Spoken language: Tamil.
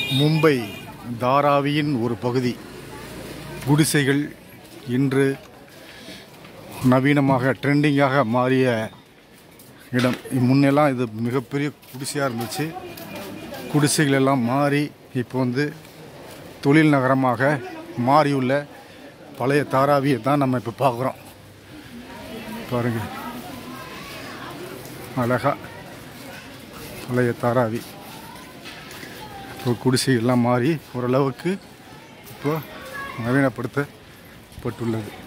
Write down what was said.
மும்பை தாராவியின் ஒரு பகுதி குடிசைகள் இன்று நவீனமாக ட்ரெண்டிங்காக மாறிய இடம் முன்னெல்லாம் இது மிகப்பெரிய குடிசையாக இருந்துச்சு குடிசைகள் எல்லாம் மாறி இப்போ வந்து தொழில் நகரமாக மாறியுள்ள பழைய தாராவியை தான் நம்ம இப்போ பார்க்குறோம் பாருங்க அழகா பழைய தாராவி இப்போ குடிசைகள்லாம் மாறி ஓரளவுக்கு இப்போ நவீனப்படுத்தப்பட்டுள்ளது